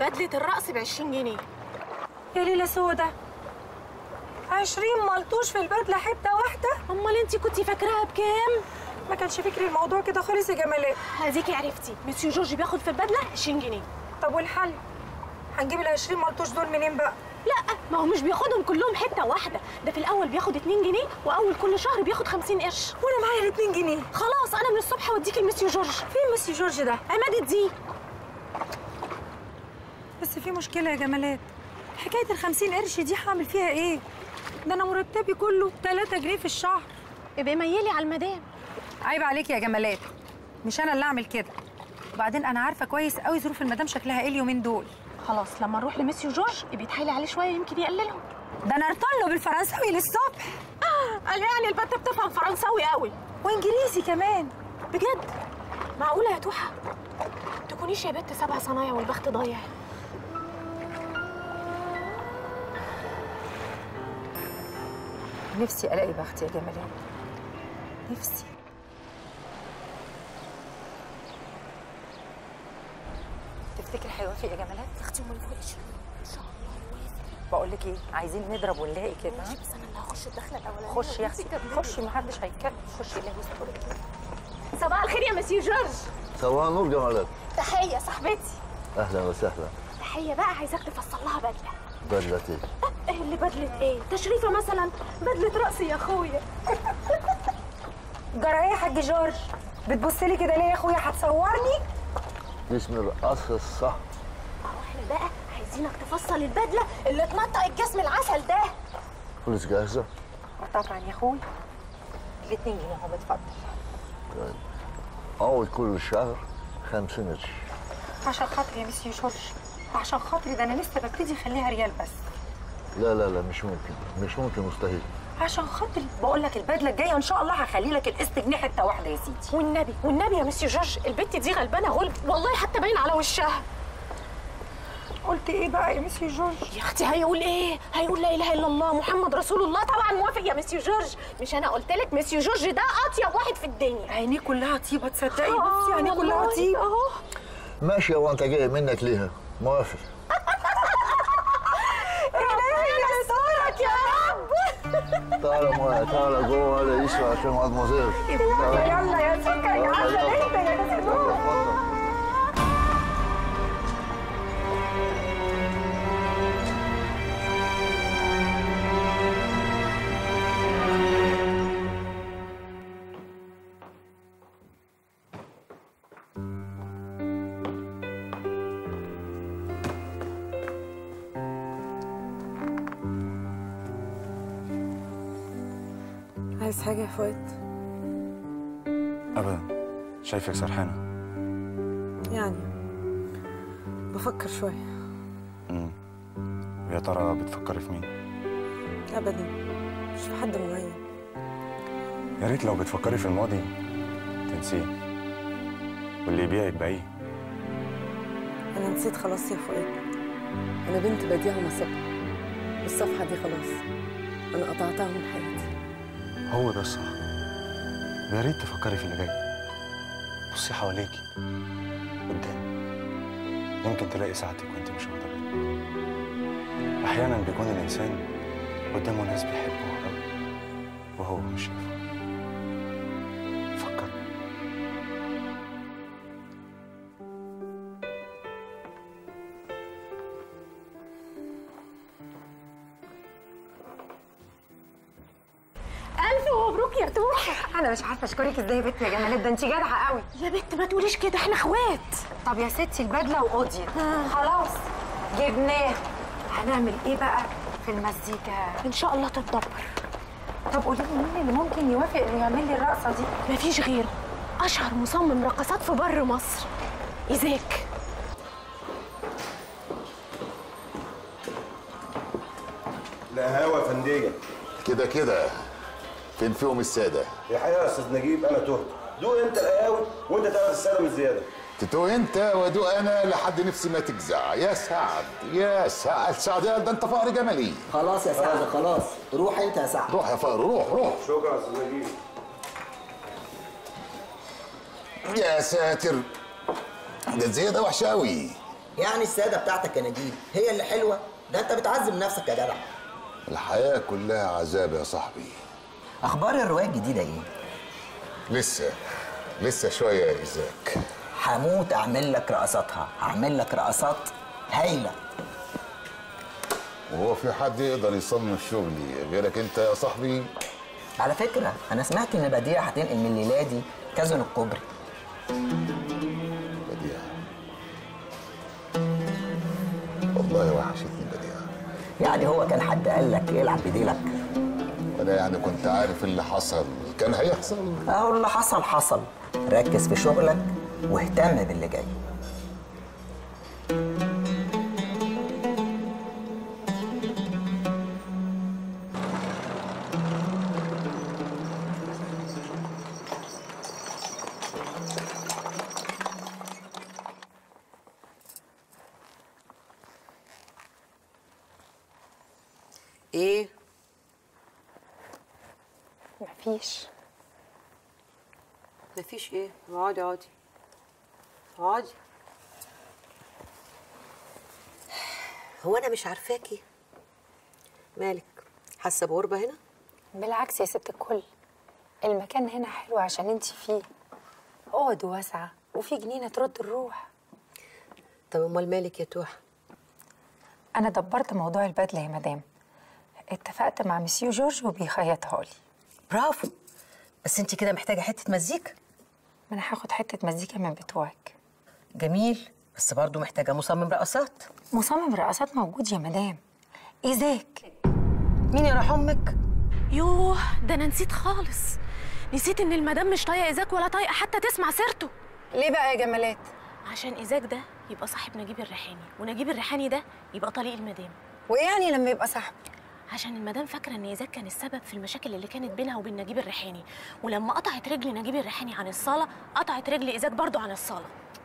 بدله الرقص ب 20 جنيه يا ليلة سودة عشرين ملطوش في البدلة حتة واحدة امال انت كنتي فاكراها بكام ما كانش فكري الموضوع كده خالص يا جمالات اديكي عرفتي مسيو جورج بياخد في البدله 20 جنيه طب والحل هنجيب ال 20 ملطوش دول منين بقى لا ما هو مش بياخدهم كلهم حته واحده ده في الاول بياخد 2 جنيه واول كل شهر بياخد 50 قرش وانا معايا ال 2 جنيه خلاص انا من الصبح هوديكي لمسيو جورج فين ميسي جورج ده عماد دي بس في مشكلة يا جمالات حكاية ال 50 قرش دي هعمل فيها ايه ده انا مرتبي كله 3 جنيه في الشهر ابقي ميلي على المدام عيب عليك يا جمالات مش انا اللي اعمل كده وبعدين انا عارفه كويس قوي ظروف المدام شكلها ايه اليومين دول خلاص لما نروح لمسيو جورج ابقي تحايلي عليه شويه يمكن يقللهم ده انا له بالفرنساوي للصبح قال يعني البت بتفهم فرنساوي قوي وانجليزي كمان بجد معقوله يا توحه تكونيش يا بت سبع صنايع والبخت ضايع نفسي الاقي بختي يا جمالات نفسي تفتكر هيوافق يا جمالات اختي امال فوقش ان شاء الله بقول لك ايه عايزين نضرب ونلاقي كده ها؟ بس انا اللي هخش الدخله الاولانيه خش يا اختي خشي محدش هيتكلم خشي الله يسترك صباح الخير يا مسيو جورج صباح النور جمالات تحيه صاحبتي اهلا وسهلا تحيه بقى عايزاك تفصل لها بدله بدلتي ايه اللي بدله ايه تشريفه مثلا بدله راسي يا اخويا جرى ايه يا حاج جورج بتبص لي كده ليه يا اخويا هتصورني اسم القصر الصح اهو احنا بقى عايزينك تفصل البدله اللي تنطق الجسم العسل ده فلوس جاهزة طبعا يا اخويا الاتنين جنيه اهو اتفضل أول كل شهر خمسين قرش عشان خاطري يا مسيو جورج عشان خاطري ده انا لسه ببتدي اخليها ريال بس لا لا لا مش ممكن مش ممكن مستحيل عشان خاطري بقول لك البدله الجايه ان شاء الله هخلي لك القسط جنيه حته واحده يا سيدي والنبي والنبي يا مسيو جورج البت دي غلبانه غلب والله حتى باين على وشها قلت ايه بقى يا مسيو جورج يا اختي هيقول ايه هيقول لا اله الا الله محمد رسول الله طبعا موافق يا مسيو جورج مش انا قلت لك مسيو جورج ده اطيب واحد في الدنيا عينيه كلها طيبه تصدقي آه، بصي عينيه كلها والله، طيبه اهو ماشي وانت جاي منك ليها موافق ربنا يسترك يا رب تعالى موافق تعالى جوه ولا يسوى عشان مادموزيل يلا يا سكر يا عسل انت يا نسيبوه عايز حاجه يا فؤاد ابدا شايفك سرحانه يعني بفكر شويه امم ويا ترى بتفكري في مين ابدا مش في حد معين يا ريت لو بتفكري في الماضي تنسيه واللي يبيعك باقيه انا نسيت خلاص يا فؤاد انا بنت بديعه ومصابها الصفحه دي خلاص انا قطعتها من حياتي هو ده الصح ويا ريت تفكري في اللي جاي بصي حواليكي قدام يمكن تلاقي ساعتك وانت مش واخده بالك احيانا بيكون الانسان قدامه ناس بيحبوه قوي وهو مش شايفه فكر الف مبروك يا توحه انا مش عارفه اشكرك ازاي يا بنت يا جمالات ده انت جدعه قوي يا بنت ما تقوليش كده احنا اخوات طب يا ستي البدله وقضيت خلاص جبناه هنعمل ايه بقى في المزيكا ان شاء الله تتدبر طب قولي لي مين اللي ممكن يوافق انه يعمل لي الرقصه دي مفيش غيره اشهر مصمم رقصات في بر مصر ايزاك لا هوا فندية كده كده فين فيهم السادة يا حقيقة يا استاذ نجيب انا تهت دوق انت القهاوي وانت تاخد السنة والزيادة تتو انت ودو انا لحد نفسي ما تجزع يا سعد يا سعد سعد يا ده انت فقر جمالي خلاص يا سعد خلاص روح انت يا سعد روح يا فقر روح روح شكرا يا استاذ نجيب يا ساتر ده الزيادة وحشة قوي يعني السياده بتاعتك يا نجيب هي اللي حلوه ده انت بتعذب نفسك يا جدع الحياة كلها عذاب يا صاحبي اخبار الروايه الجديده ايه لسه لسه شوية يا إيزاك هموت اعمل لك رقصاتها هعمل لك رقصات هايله وهو في حد يقدر يصمم شغلي غيرك انت يا صاحبي على فكره انا سمعت ان بديع هتنقل من الليله دي كازينو الكوبري بديع والله وحشتني بديع يعني هو كان حد قال لك العب بديلك وانا يعني كنت عارف اللي حصل كان هيحصل اهو اللي حصل حصل ركز في شغلك واهتم باللي جاي ايه مفيش مفيش ايه اقعدي اقعدي اقعدي هو انا مش عارفاكي مالك حاسه بغربه هنا بالعكس يا ست الكل المكان هنا حلو عشان انت فيه اوض واسعة وفي جنينة ترد الروح طب امال مالك يا توحه انا دبرت موضوع البدلة يا مدام اتفقت مع مسيو جورج وبيخيطها لي برافو بس انت كده محتاجه حته مزيكا ما انا هاخد حتة مزيكا من بتوعك جميل بس برضه محتاجه مصمم رقصات مصمم رقصات موجود يا مدام ايزاك مين يروح امك يوه ده انا نسيت خالص نسيت ان المدام مش طايقه ايزاك ولا طايقه حتى تسمع سيرته ليه بقى يا جمالات عشان ايزاك ده يبقى صاحب نجيب الريحاني ونجيب الريحاني ده يبقى طليق المدام وايه يعني لما يبقى صاحب عشان المدام فاكره ان ايزاك كان السبب في المشاكل اللي كانت بينها وبين نجيب الريحاني ولما قطعت رجل نجيب الريحاني عن الصاله قطعت رجل ايزاك برضو عن الصاله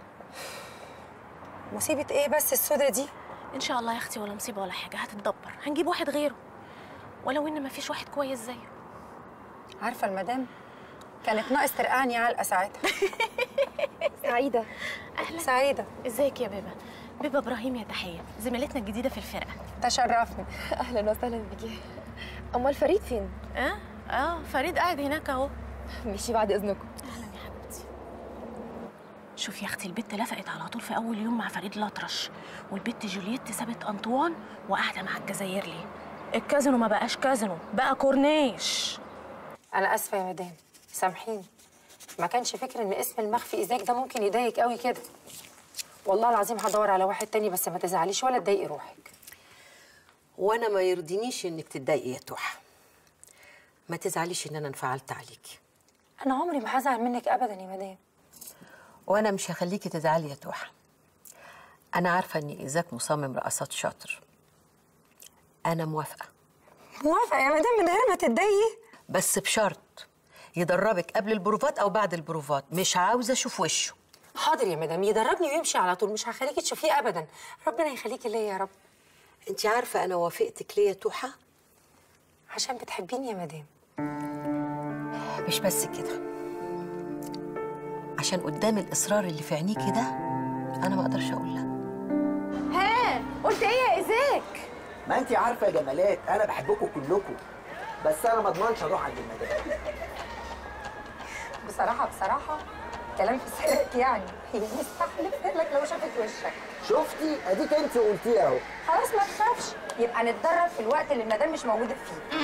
مصيبة ايه بس السودة دي ان شاء الله يا اختي ولا مصيبه ولا حاجه هتتدبر هنجيب واحد غيره ولو ان مفيش واحد كويس زيه عارفة المدام كانت ناقص ترقعني علقة ساعتها سعيدة اهلا سعيدة ازيك يا بيبا بيبا ابراهيم يا تحيه زميلتنا الجديده في الفرقه تشرفني اهلا وسهلا بيكي امال فريد فين اه اه فريد قاعد هناك اهو مشي بعد اذنكم اهلا يا حبيبتي شوفي يا اختي البت لفقت على طول في اول يوم مع فريد الاطرش والبت جولييت سابت انطوان وقاعده مع الجزائرلي الكازينو ما بقاش كازينو بقى كورنيش انا اسفة يا مدام سامحيني ما كانش فكر ان اسم المخفي ايزاك ده ممكن يضايقك قوي كده والله العظيم هدور على واحد تاني بس ما تزعليش ولا تضايقي روحك وانا ما يرضينيش انك تتضايقي يا توحه ما تزعليش ان انا انفعلت عليكي انا عمري ما هزعل منك ابدا يا مدام وانا مش هخليكي تزعلي يا توحه انا عارفه ان ايزاك مصمم رقصات شاطر انا موافقه موافقة يا مدام من غير ما تتضايقي بس بشرط يدربك قبل البروفات او بعد البروفات مش عاوزه اشوف وشه حاضر يا مدام يدربني ويمشي على طول مش هخليكي تشوفيه ابدا ربنا يخليكي ليا يا رب انت عارفه انا وافقتك ليه يا توحه عشان بتحبيني يا مدام مش بس كده عشان قدام الاصرار اللي في عينيكي ده انا ما اقدرش اقول لا ها قلت ايه يا ايزاك ما انت عارفه يا جمالات انا بحبكم كلكم بس انا ما اضمنش اروح عند المدام بصراحة بصراحة كلام في سرك يعني يستحلف لك لو شافت وشك شفتي اديك انت قلتيها اهو خلاص ما تخافش يبقى نتدرب في الوقت اللي المدام مش موجودة فيه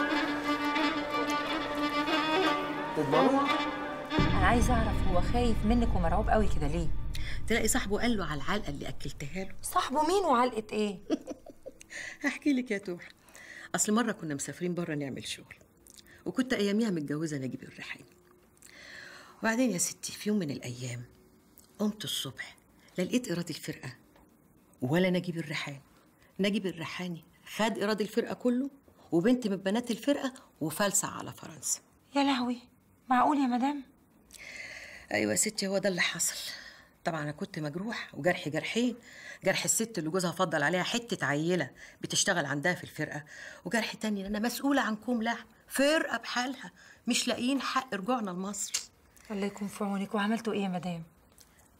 تضمنوا انا عايزة اعرف هو خايف منك ومرعوب قوي كده ليه تلاقي صاحبه قال له على العلقه اللي اكلتها له صاحبه مين وعلقة ايه هحكي لك يا توحه اصل مره كنا مسافرين بره نعمل شغل وكنت اياميها متجوزه نجيب الريحاني وبعدين يا ستي في يوم من الايام قمت الصبح لا لقيت ايراد الفرقه ولا نجيب الريحاني نجيب الريحاني خد ايراد الفرقه كله وبنت من بنات الفرقه وفلسع على فرنسا يا لهوي معقول يا مدام ايوه يا ستي هو ده اللي حصل طبعا انا كنت مجروح وجرحي جرحين جرح الست اللي جوزها فضل عليها حته عيله بتشتغل عندها في الفرقه وجرح تاني ان انا مسؤوله عن كوم لحم فرقه بحالها مش لاقيين حق رجوعنا لمصر الله يكون في عونك وعملتوا ايه يا مدام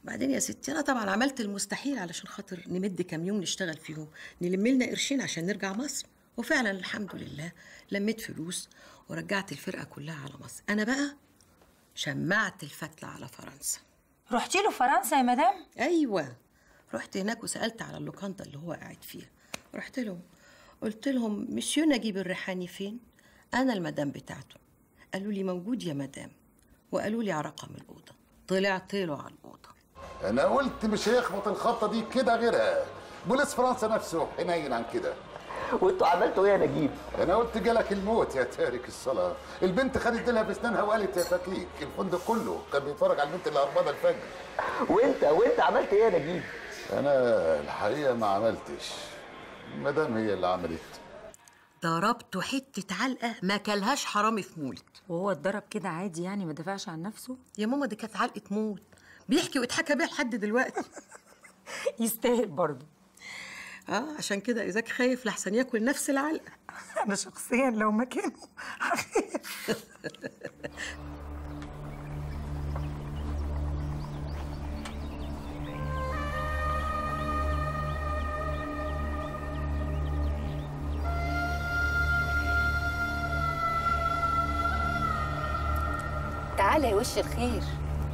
بعدين يا ستي انا طبعا عملت المستحيل علشان خاطر نمد كام يوم نشتغل فيهم نلم لنا قرشين عشان نرجع مصر وفعلا الحمد لله لميت فلوس ورجعت الفرقه كلها على مصر انا بقى شمعت الفتله على فرنسا رحتي له فرنسا يا مدام ايوه رحت هناك وسالت على اللوكاندا اللي هو قاعد فيها رحت لهم قلت لهم مسيو نجيب الريحاني فين انا المدام بتاعته قالوا لي موجود يا مدام وقالوا لي على رقم الاوضه طلعت له على الاوضه انا قلت مش هيخبط الخبطه دي كده غيرها بوليس فرنسا نفسه حنين عن كده وانتوا عملتوا ايه يا نجيب؟ انا قلت جالك الموت يا تارك الصلاه البنت خدت ديلها باسنانها وقالت يا فكيك الفندق كله كان بيتفرج على البنت اللي هربانه الفجر وانت وانت عملت ايه يا نجيب؟ انا الحقيقه ما عملتش مدام هي اللي عملت ضربته حته علقه ما كلهاش حرامي في مولد وهو اتضرب كده عادي يعني ما دافعش عن نفسه يا ماما دي كانت علقه موت بيحكي ويتحكى بيها لحد دلوقتي يستاهل برضه اه عشان كده ايزاك خايف لحسن ياكل نفس العلقه انا شخصيا لو مكانه تعالى يا وش الخير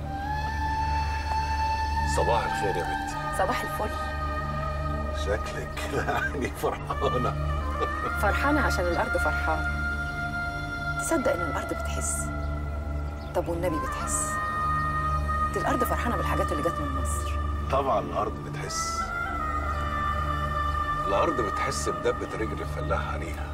صباح الخير يا بنتي صباح الفل شكلك يعني فرحانة فرحانة عشان الأرض فرحانة تصدق إن الأرض بتحس طب والنبي بتحس دي الأرض فرحانة بالحاجات اللي جت من مصر طبعا الأرض بتحس الأرض بتحس بدبة رجل الفلاح عليها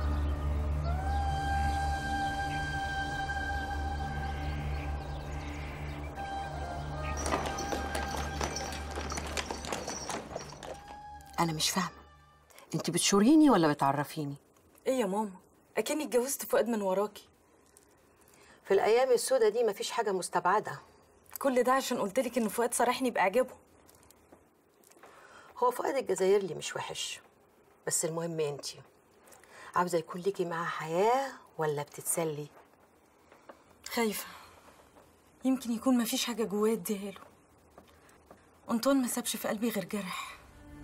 انا مش فاهمه انت بتشوريني ولا بتعرفيني ايه يا ماما اكني اتجوزت فؤاد من وراكي في الايام السوداء دي مفيش حاجه مستبعده كل ده عشان قلتلك ان فؤاد صارحني باعجابه هو فؤاد الجزائري مش وحش بس المهم انت عاوزه يكون ليكي معاه حياه ولا بتتسلي خايفه يمكن يكون مفيش حاجه جواه اديها له انطوان ما سابش في قلبي غير جرح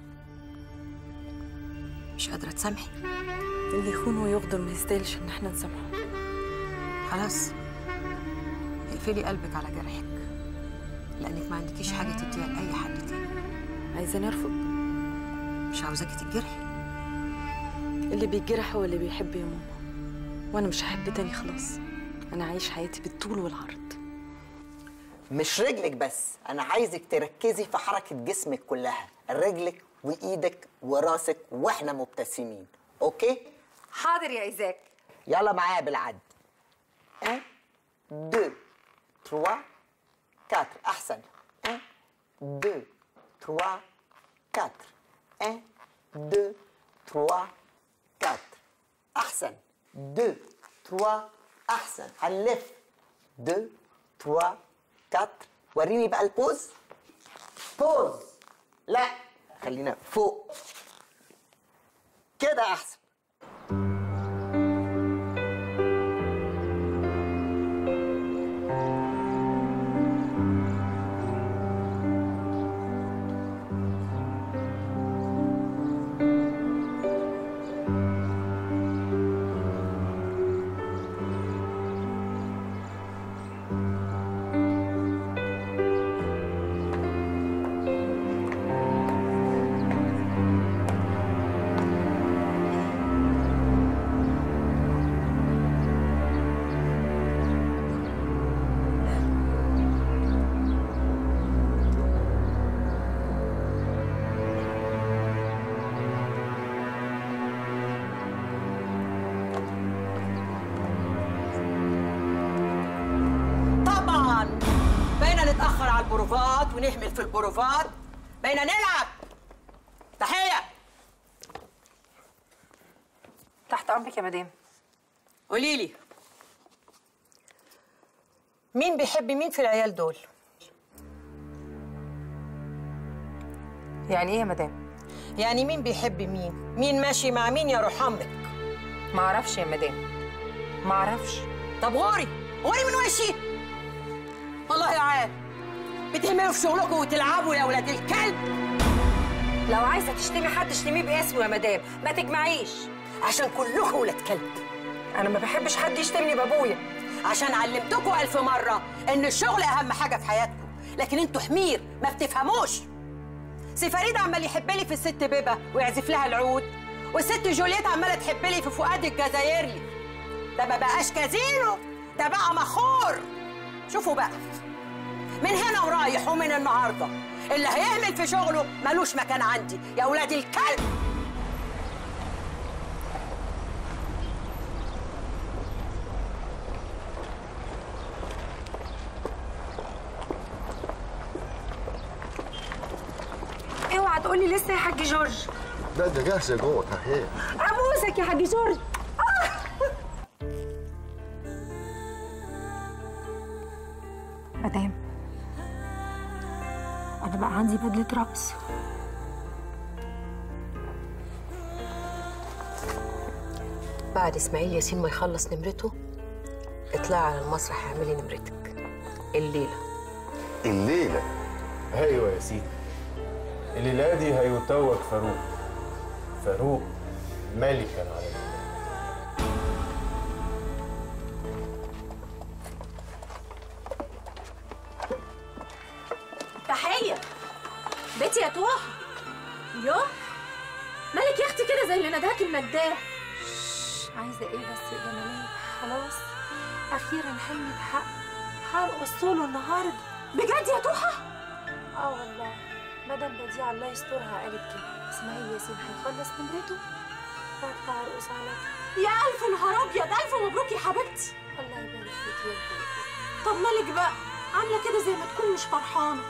مش قادره تسامحي اللي يخون ويغدر ما يستاهلش ان احنا نسامحه خلاص اقفلي قلبك على جرحك لانك ما عندكيش حاجه تديها لاي حد تاني عايزاني ارفض مش عاوزاكي تتجرحي اللي بيتجرح هو اللي بيحب يا ماما وانا مش هحب تاني خلاص انا عايش حياتي بالطول والعرض مش رجلك بس انا عايزك تركزي في حركه جسمك كلها رجلك وايدك وراسك واحنا مبتسمين اوكي حاضر يا إيزاك يلا معايا بالعد 1 2 3 4 احسن 1 2 3 4 1 2 3 4 احسن 2 3 احسن هنلف 2 3 4 وريني بقى البوز بوز لا خلينا فوق كده احسن طبعا بقينا نتاخر على البروفات ونهمل في البروفات بقينا نلعب تحيه تحت امرك يا مدام قولي لي مين بيحب مين في العيال دول يعني ايه يا مدام يعني مين بيحب مين مين ماشي مع مين يا روح امك ما اعرفش يا مدام ما اعرفش طب غوري غوري من وشي والله عال بتهملوا في شغلكم وتلعبوا يا ولاد الكلب لو عايزه تشتمي حد اشتميه باسمه يا مدام ما تجمعيش عشان كلكم ولاد كلب انا ما بحبش حد يشتمني بابويا عشان علمتكم ألف مرة إن الشغل أهم حاجة في حياتكم لكن انتوا حمير ما بتفهموش سي فريد عمال يحب لي في الست بيبة ويعزف لها العود والست جولييت عمالة تحب لي في فؤاد الجزائري ده ما بقاش كازينو ده بقى مخور شوفوا بقى من هنا ورايح ومن النهارده اللي هيهمل في شغله ملوش مكان عندي يا ولاد الكلب اوعى تقولي لسه يا حاج جورج لا ده جاهزه جوه تحيه ابوسك يا حاج جورج مدام انا بقى عندي بدله رقص بعد اسماعيل ياسين ما يخلص نمرته اطلعي على المسرح اعملي نمرتك الليله الليله ايوه يا سيدي الليله دي هيتوج فاروق فاروق ملكا على الجبال تحية بيتي يا توحة يو مالك يا اختي كده زي اللي نداك المداح عايزه ايه بس يا جمالات خلاص اخيرا حلمي اتحقق هرقص سولو النهارده بجد يا توحة اه والله مدام بديع الله يسترها قالت كده اسماعيل ياسين هيخلص نمرته وارجع ارقص على كده يا ألف نهار أبيض ألف مبروك يا حبيبتي الله يبارك فيك يا ابني طب مالك بقى عاملة كده زي ما تكون مش فرحانة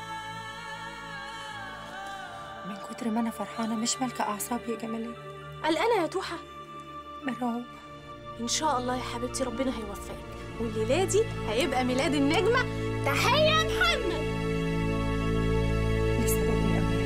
من كتر ما انا فرحانه مش مالكه اعصابي يا جمالات قلقانة يا توحة مرعوب إن شاء الله يا حبيبتي ربنا هيوفقك والليلة دي هيبقى ميلاد النجمة تحية يا محمد لسه بدري قوي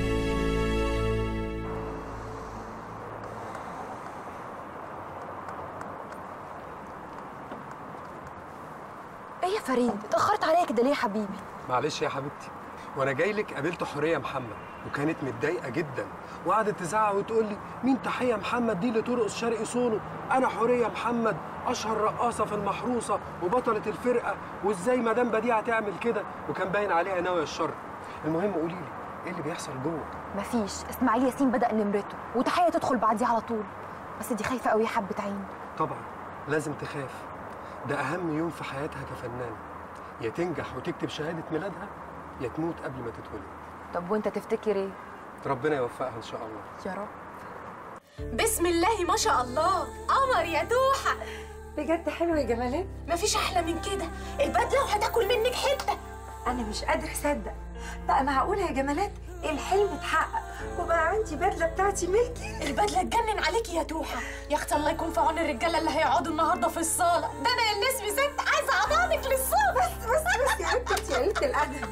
ايه يا فريد اتاخرت عليا كده ليه يا حبيبي معلش يا حبيبتي وانا جاي لك قابلت حوريه محمد وكانت متضايقه جدا وقعدت تزعق وتقول لي مين تحيه محمد دي اللي ترقص شرقي سولو انا حوريه محمد اشهر رقاصه في المحروسه وبطله الفرقه وازاي مدام بديعه تعمل كده وكان باين عليها ناويه الشر المهم قولي لي ايه اللي بيحصل جوه مفيش اسماعيل ياسين بدا نمرته وتحيه تدخل بعديه على طول بس دي خايفه قوي يا حبه عين طبعا لازم تخاف ده اهم يوم في حياتها كفنانه يا تنجح وتكتب شهاده ميلادها يا تموت قبل ما تتولد طب وانت تفتكر ايه ربنا يوفقها ان شاء الله يا رب بسم الله ما شاء الله قمر يا توحة بجد حلوه يا جمالات مفيش أحلى من كده البدلة وهتاكل منك حتة انا مش قادر اصدق بقى معقوله يا جمالات الحلم اتحقق وبقى عندي بدله بتاعتي ملكي البدلة اتجنن عليكي يا توحة يا اختي الله يكون في عون الرجالة اللي هيقعدوا النهاردة في الصالة ده أنا يا الناس ست عايزة أعضانك للصبح بس بس بس يا حبيبتي يا قلة الأدب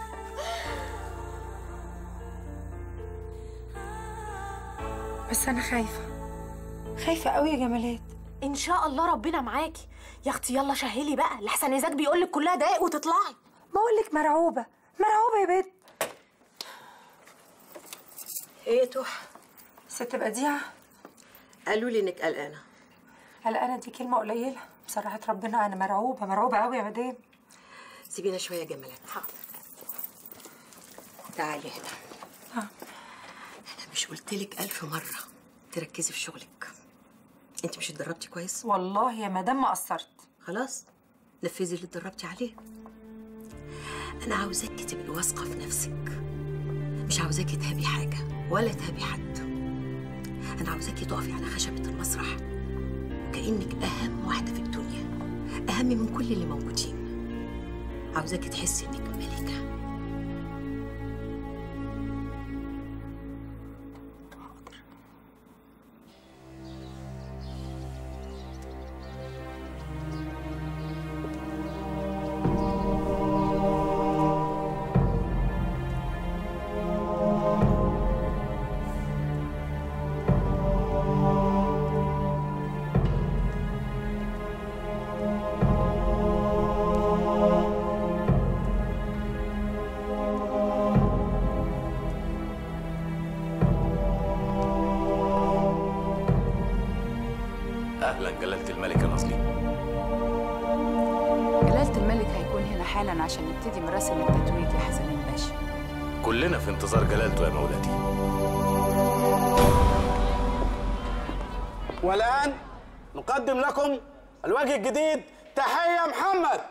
بس أنا خايفة خايفة قوي يا جمالات إن شاء الله ربنا معاكي يا اختي يلا شهلي بقى لحسن إيزاك بيقولك كلها دقايق وتطلعي بقول لك مرعوبة مرعوبة يا بنت ايه يا توحة ست بديعة قالوا لي انك قلقانه قلقانة دي كلمة قليلة بصراحة ربنا أنا مرعوبة مرعوبة قوي يا مدام سيبينا شويه يا جمالات حاضر تعالي هنا ها. انا مش قلت لك الف مره تركزي في شغلك انت مش اتدربتي كويس والله يا مدام ما قصرت خلاص نفذي اللي اتدربتي عليه انا عاوزاكي تبقي واثقه في نفسك مش عاوزاكي تهابي حاجه ولا تهابي حد انا عاوزاكي تقفي على خشبه المسرح وكانك اهم واحده في الدنيا اهم من كل اللي موجودين عاوزاكي تحسي انك ملكه اهلا جلاله الملك العظيم جلالة الملك هيكون هنا حالا عشان يبتدي مراسم التتويج يا حسنين باشا كلنا في انتظار جلالته يا مولاتي والآن نقدم لكم الوجه الجديد تحية محمد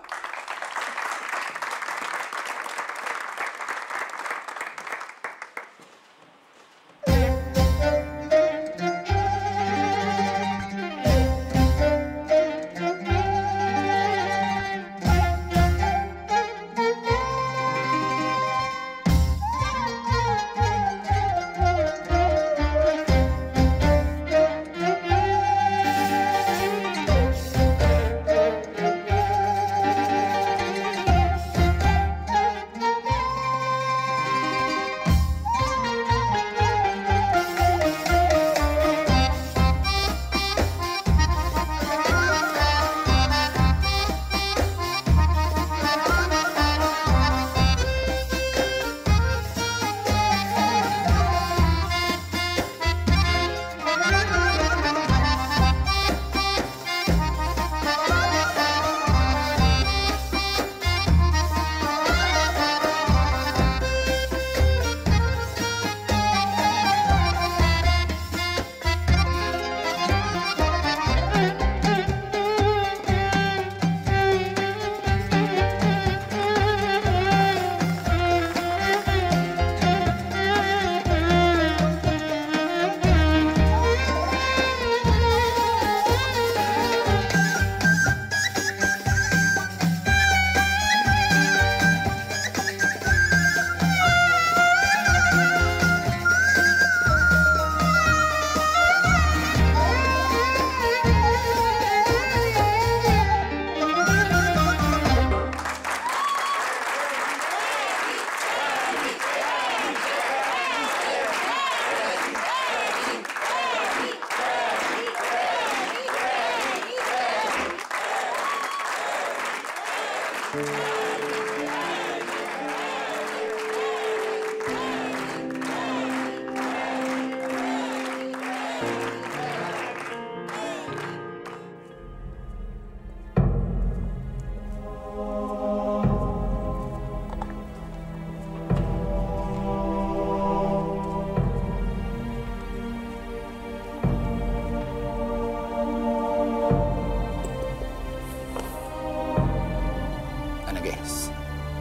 انا جاهز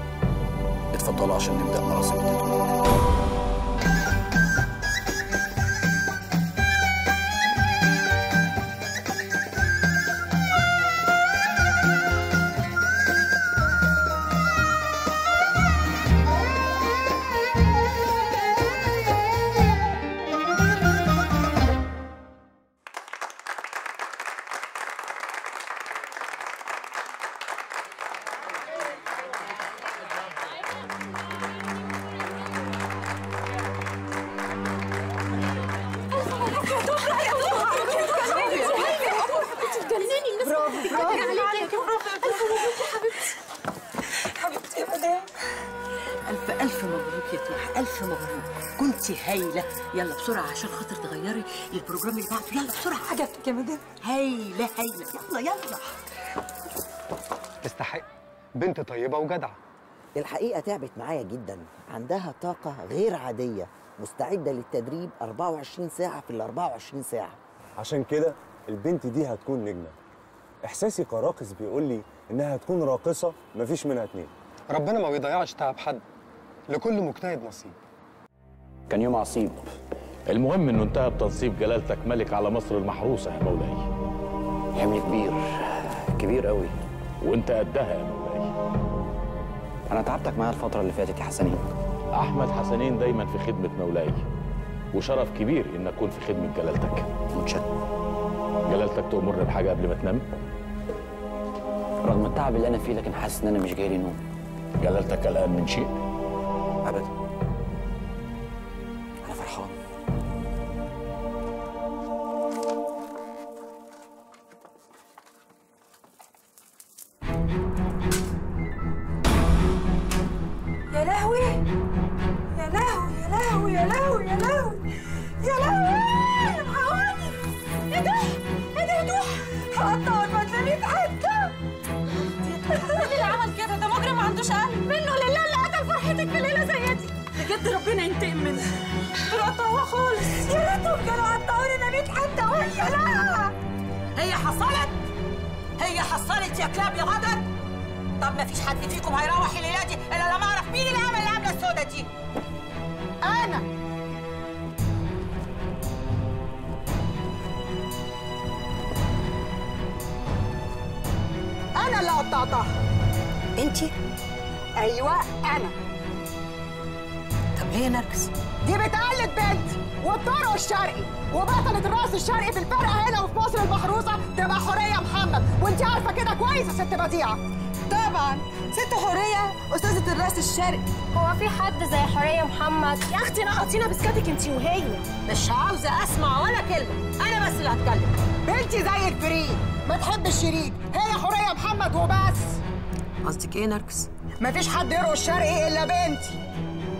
اتفضلوا عشان نبدا مراسم التتويج حبيبتي يا مدام ألف ألف مبروك يا توحة ألف مبروك كنت هايلة يلا بسرعة عشان خاطر تغيري البروجرام اللي بعده يلا بسرعة عجبتك يا مدام هايلة هايلة يلا يلا تستحق بنت طيبه وجدعه الحقيقة تعبت معايا جدا عندها طاقة غير عادية مستعدة للتدريب 24 ساعة في ال 24 ساعة عشان كده البنت دي هتكون نجمة إحساسي كراقص بيقول لي إنها هتكون راقصة مفيش منها اتنين ربنا ما بيضيعش تعب حد لكل مجتهد نصيب كان يوم عصيب المهم انه انتهى بتنصيب جلالتك ملك على مصر المحروسه يا مولاي حمل كبير كبير قوي وانت قدها يا مولاي انا تعبتك معايا الفتره اللي فاتت يا حسنين احمد حسنين دايما في خدمه مولاي وشرف كبير ان اكون في خدمه جلالتك متشكر جلالتك تأمرني بحاجه قبل ما تنام رغم التعب اللي انا فيه لكن حاسس ان انا مش جاي لي نوم جلالتك قلقان من شيء ابدا انا فرحان يا لهوي يا لهوي يا لهوي يا لهوي يا لهوي يا لهوي الحقوني ايه ده ايه ده يا دوح دي ربنا ينتقم منها دول قطعوها خالص يا ريتهم كانوا قطعوا لنا 100 حته وهي لا هي حصلت هي حصلت يا كلاب يا غدر طب ما فيش حد فيكم هيروح الليله دي الا لما اعرف مين اللي عمل العمله السوداء دي انا انا اللي قطعتها انتي ايوه انا طب ليه يا نرجس دي بتقلد بنتي والطرق الشرقي وبطلة الراس الشرقي في الفرقة هنا وفي مصر المحروسة تبقى حورية محمد وانت عارفة كده كويس يا ست بديعة طبعا ست حوريه استاذه الراس الشرقي هو في حد زي حوريه محمد يا اختي نقطينا بسكاتك انت وهي مش عاوزة اسمع ولا كلمة انا بس اللي هتكلم بنتي زي الفريق ما تحب الشريك هي حورية محمد وبس قصدك ايه يا نرجس مفيش حد يرقص الشرقي الا بنتي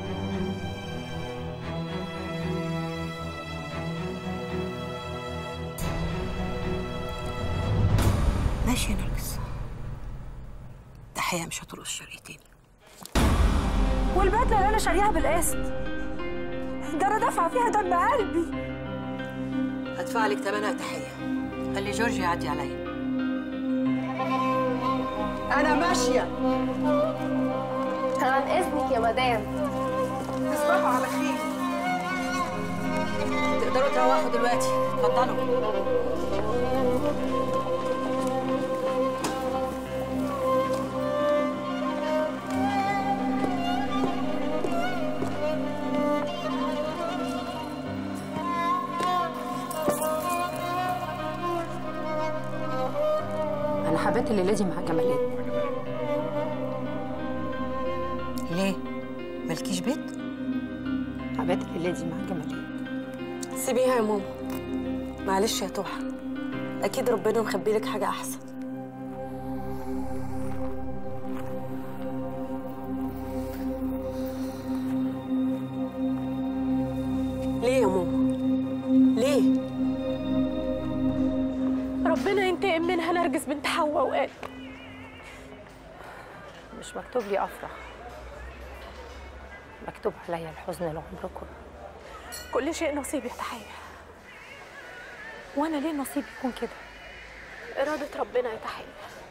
ماشي يا نرجس تحية مش هترقص شرقتين والبدله اللي انا شاريها بالقسط ده انا دافعه فيها دم قلبي هدفع لك ثمنها تحية خلي جورج يعدي عليا انا ماشية عن اذنك يا مدام تصبحوا على خير تقدروا تروحوا دلوقتي اتفضلوا انا حبيت الليله دي مع جمالات ليه مالكيش بيت حبيت الليله دي مع جمالات سيبيها يا ماما معلش يا توحة اكيد ربنا مخبي لك حاجه احسن ليه يا ماما ليه ربنا ينتقم منها نرجس بنت حواء وقال مش مكتوب لي افرح مكتوب عليا الحزن العمر كله كل شيء نصيب يا تحية وانا ليه نصيبي يكون كده إرادة ربنا يا تحية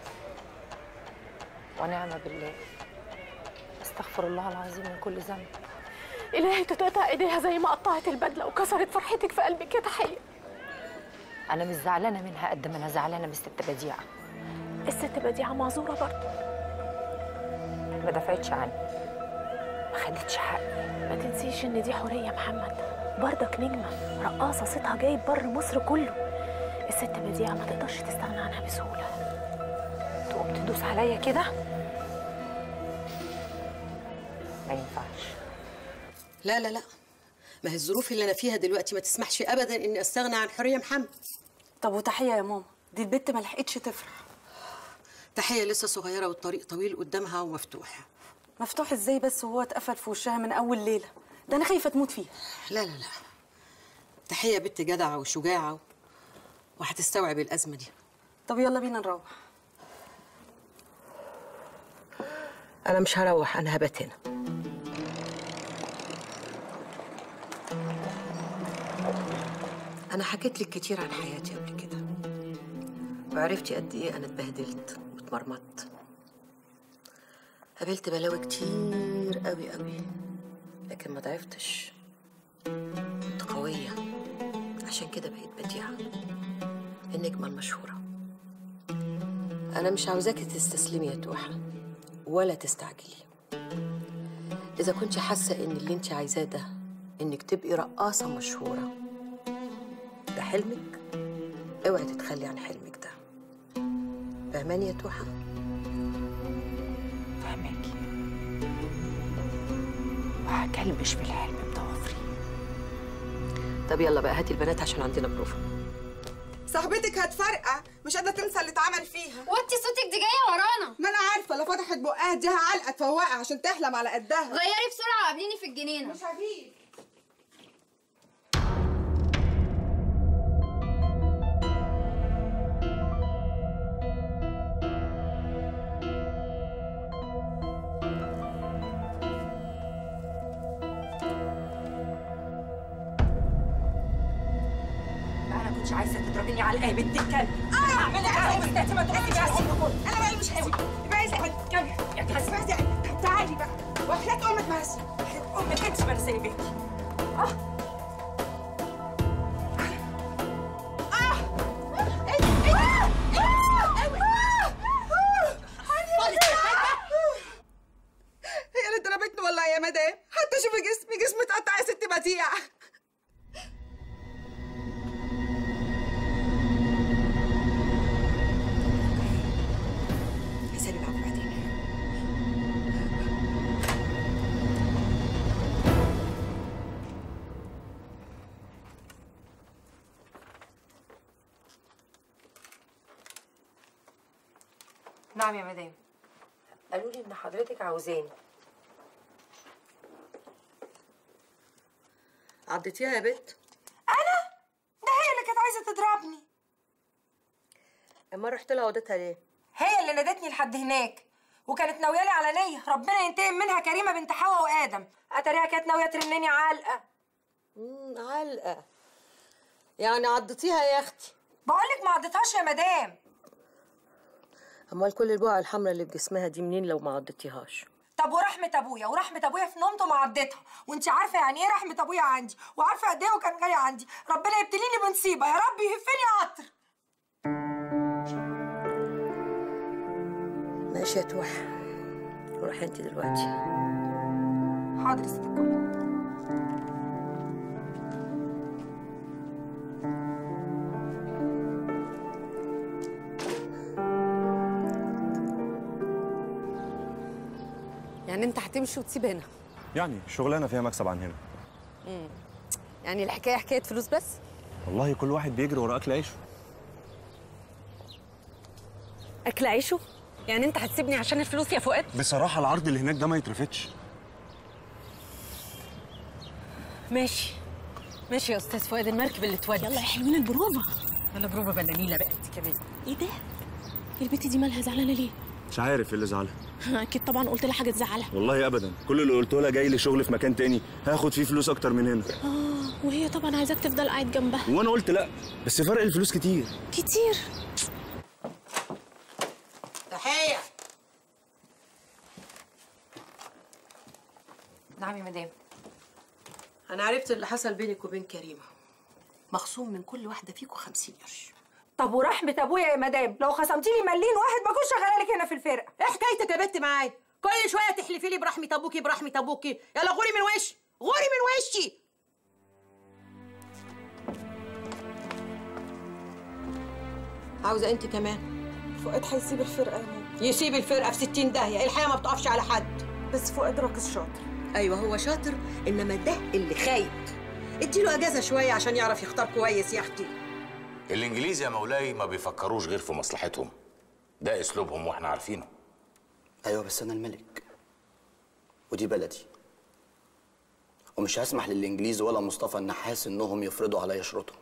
ونعم بالله استغفر الله العظيم من كل ذنب إلهي تتقطع إيديها زي ما قطعت البدلة وكسرت فرحتك في قلبك يا تحية انا مش زعلانه منها قد ما انا زعلانه من الست بديعه الست بديعة معذورة برضه ما دفعتش عني ما خدتش حقي ما تنسيش إن دي حورية محمد برضك نجمة رقاصة صيتها جايب بر مصر كله الست بديعة ما تقدرش تستغنى عنها بسهولة تقوم تدوس عليا كده ما ينفعش لا لا لا ما هي الظروف اللي انا فيها دلوقتي ما تسمحش ابدا اني استغنى عن حوريه محمد طب وتحيه يا ماما دي البت ما لحقتش تفرح تحيه لسه صغيره والطريق طويل قدامها ومفتوح مفتوح ازاي بس وهو اتقفل في وشها من اول ليله ده انا خايفه تموت فيها لا لا لا تحيه بنت جدعه وشجاعه وهتستوعب الازمه دي طب يلا بينا نروح انا مش هروح انا هبات هنا انا حكيت لك كتير عن حياتي قبل كده وعرفتي قد ايه انا اتبهدلت واتمرمطت قابلت بلاوي كتير قوي قوي لكن ما ضعفتش كنت قوية عشان كده بقيت بديعة النجمة المشهورة أنا مش عاوزاكي تستسلمي يا توحة ولا تستعجلي إذا كنت حاسة إن اللي أنت عايزاه ده إنك تبقي رقاصة مشهورة ده حلمك اوعي تتخلي عن حلمك ده فاهماني يا توحة؟ فهماكي وهكلبش في الحلم بضوافري طب يلا بقى هاتي البنات عشان عندنا بروفا صاحبتك هتفرقع مش قادره تنسى اللي اتعمل فيها وطي صوتك دي جايه ورانا ما انا عارفه لو فتحت بقها اديها علقه تفوقها عشان تحلم على قدها غيري بسرعه قابليني في الجنينه مش هجيب مش عايزه تضربيني على الايه بنت الكلب اعمل لك ايه مستعتي ما تقولي بس انا بقى مش قوي يبقى عايزه حد كمل يا جهاز تعالي بقى وحياة امك ما هسي وحياة امك انت ما انا سايباكي اه هي اللي ضربتني والله يا مدام حتى شوفي جسمي جسمي اتقطع يا ست بديع حسابي معاك بعدين نعم يا مدام قالوا لي ان حضرتك عاوزاني عضتيها يا بت انا ده هي اللي كانت عايزه تضربني اما رحت لها وديتها ليه هي اللي نادتني لحد هناك وكانت ناويالي على نيه ربنا ينتقم منها كريمه بنت حواء وادم اتاريها كانت ناويه ترنني علقه امم علقه يعني عضتيها يا اختي بقول لك ما عضتهاش يا مدام امال كل البقع الحمراء اللي في جسمها دي منين لو ما عضتيهاش طب ورحمه ابويا ورحمه ابويا في نومته ما عضتها وانت عارفه يعني ايه رحمه ابويا عندي وعارفه قد ايه هو كان غالي عندي ربنا يبتليني بنصيبه يا رب يهفني قطر ماشي يا توح روحي انت دلوقتي حاضر يا ست الكل يعني انت هتمشي وتسيب هنا يعني شغلانه فيها مكسب عن هنا مم. يعني الحكايه حكايه فلوس بس والله كل واحد بيجري ورا اكل عيشه اكل عيشه يعني انت هتسيبني عشان الفلوس يا فؤاد بصراحه العرض اللي هناك ده ما يترفضش ماشي ماشي يا استاذ فؤاد المركب اللي اتودت يلا يا حلوين البروفه يلا بروفه بلانيله بقى انت كمان ايه ده البت دي مالها زعلانه ليه مش عارف ايه اللي زعلها اكيد طبعا قلت لها حاجه تزعلها والله ابدا كل اللي قلته لها جاي لي شغل في مكان تاني هاخد فيه فلوس اكتر من هنا اه وهي طبعا عايزاك تفضل قاعد جنبها وانا قلت لا بس فرق الفلوس كتير كتير تحية نعم يا مدام انا عرفت اللي حصل بينك وبين كريمه مخصوم من كل واحده فيكم 50 قرش طب ورحمه ابويا يا مدام لو خصمتي لي مليين واحد ما كنتش شغاله لك هنا في الفرقه ايه حكايتك يا بنت معايا كل شويه تحلفي لي برحمه ابوكي برحمه ابوكي يلا غوري من وشي غوري من وشي عاوزه انت كمان فؤاد هيسيب الفرقه يا ماما يسيب الفرقه في 60 داهيه الحياه ما بتقفش على حد بس فؤاد راقص شاطر ايوه هو شاطر انما ده اللي خايب اديله اجازه شويه عشان يعرف يختار كويس يا اختي الانجليز يا مولاي ما بيفكروش غير في مصلحتهم ده اسلوبهم واحنا عارفينه ايوه بس انا الملك ودي بلدي ومش هسمح للانجليز ولا مصطفى النحاس انهم يفرضوا عليا شروطهم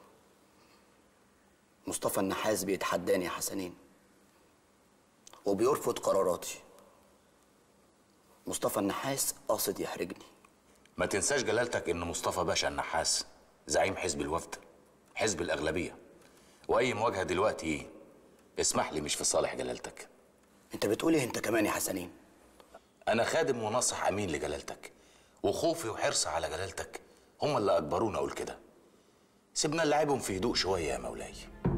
مصطفى النحاس بيتحداني يا حسنين وبيرفض قراراتي مصطفى النحاس قاصد يحرجني ما تنساش جلالتك ان مصطفى باشا النحاس زعيم حزب الوفد حزب الاغلبيه واي مواجهه دلوقتي اسمح لي مش في صالح جلالتك انت بتقول ايه انت كمان يا حسنين انا خادم وناصح امين لجلالتك وخوفي وحرصي على جلالتك هم اللي اجبرونا اقول كده سيبنا نلعبهم في هدوء شويه يا مولاي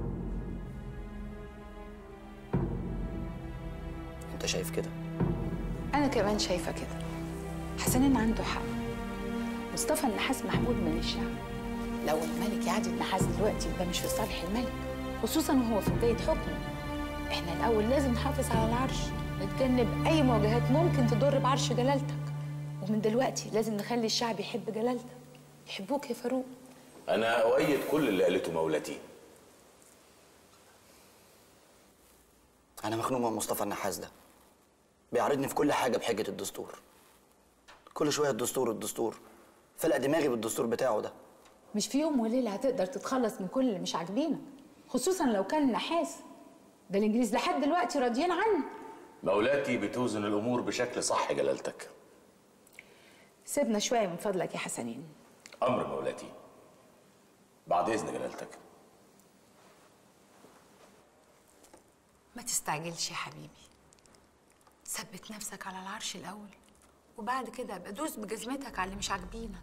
انت شايف كده أنا كمان شايفة كده حسنين عنده حق مصطفى النحاس محمود من الشعب لو الملك يعدي النحاس دلوقتي ده مش في صالح الملك خصوصا وهو في بداية حكمه احنا الأول لازم نحافظ على العرش نتجنب أي مواجهات ممكن تضر بعرش جلالتك ومن دلوقتي لازم نخلي الشعب يحب جلالتك يحبوك يا فاروق انا اؤيد كل اللي قالته مولاتي انا مخنوق من مصطفى النحاس ده بيعرضني في كل حاجه بحجه الدستور كل شويه الدستور الدستور فلق دماغي بالدستور بتاعه ده مش في يوم وليلة هتقدر تتخلص من كل اللي مش عاجبينك خصوصا لو كان نحاس ده الإنجليز لحد دلوقتي راضيين عنه مولاتي بتوزن الامور بشكل صح جلالتك سيبنا شوية من فضلك يا حسنين امر مولاتي بعد اذن جلالتك تستعجلش يا حبيبي ثبت نفسك على العرش الاول وبعد كده ابقى دوس بجزمتك على اللي مش عاجبينك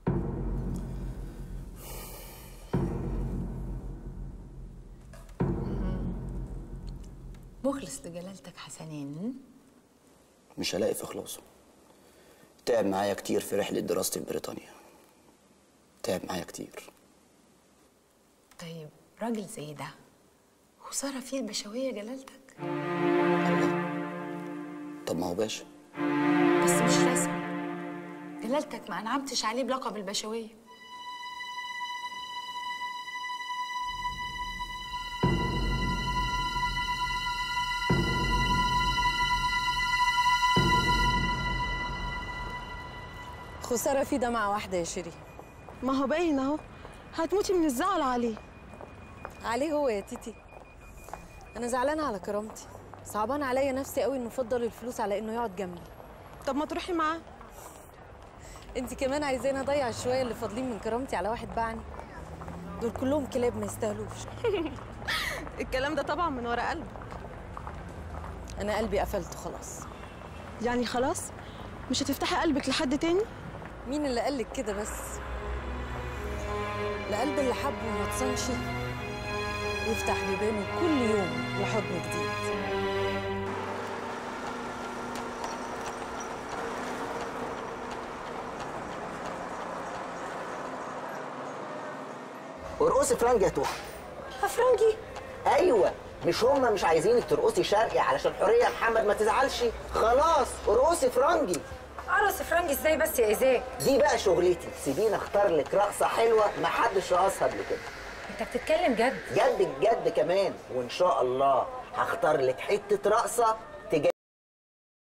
مخلص لجلالتك حسنين مش هلاقي في خلاصه تعب معايا كتير في رحلة دراستي في بريطانيا تعب معايا كتير طيب راجل زي ده خساره فيه البشويه جلالتك طب ما هو باشا بس مش رسمي جلالتك ما انعمتش عليه بلقب البشويه خسارة في دمعة واحدة يا شيري ما هو باين اهو هتموتي من الزعل عليه عليه هو يا تيتي أنا زعلانة على كرامتي صعبان عليا نفسي قوي إنه فضل الفلوس على إنه يقعد جنبي طب ما تروحي معاه انت كمان عايزاني اضيع شويه اللي فاضلين من كرامتي على واحد باعني دول كلهم كلاب ما يستاهلوش الكلام ده طبعا من ورا قلبك انا قلبي قفلته خلاص يعني خلاص مش هتفتحي قلبك لحد تاني مين اللي قالك كده بس القلب اللي حبه وما اتصنش يفتح بيبانه كل يوم لحضن جديد ارقصي فرنجي يا توحة فرنجي ايوه مش هما مش عايزينك ترقصي شرقي علشان حوريه محمد ما تزعلش خلاص ارقصي فرنجي ارقص فرنجي ازاي بس يا ايزاك دي بقى شغلتي سيبيني اختار لك رقصه حلوه ما حدش رقصها قبل كده انت بتتكلم جد جد الجد كمان وان شاء الله هختار لك حته رقصه